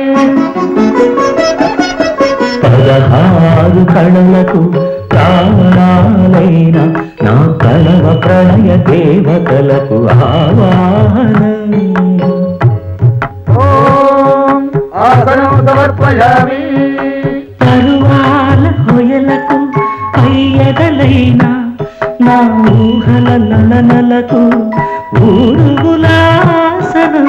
పదహారు కళలకు ప్రాణాలైన నా ప్రణవ ప్రణయ దేవతలకు ఆవాహనం ఓం ఆసనం సమర్పయామి తరువాల హొయలకు అయ్యగలైన నా ఊహల నలనలకు ఊరుగులాసనం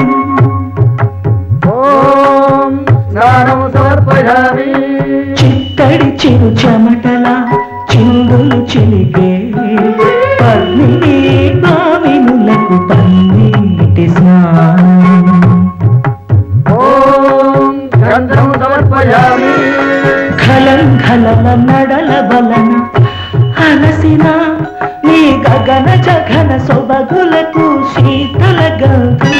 ఓం స్నానం సమర్పయామి చిత్తడి చిరు చెమటల చిందులు చిలికే పల్లి బావినులకు పన్నీటి స్నానం ఓం గంధం సమర్పయామి ఖలం ఖలల నడల బలన అలసిన నీ గగన జగన సొబగులకు శీతల గంధం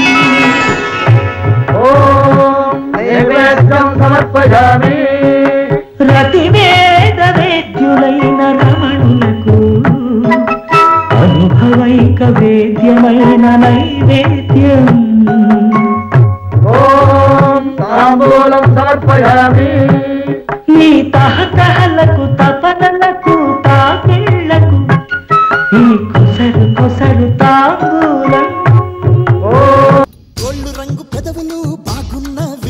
ఓం నైవేద్యం సమర్పయామి రతివేద వేద్యులైన రమణులకు అనుభవైక వేద్యమైన నైవేద్యం ఓం తాంబూలం సమర్పయామి నీ తహతహలకు తపనలకు తాకిళ్లకు ఈ కొసరు కొసరు తాంబూలం ఓం గోళ్ళు రంగు పెదవులు బాగున్నవి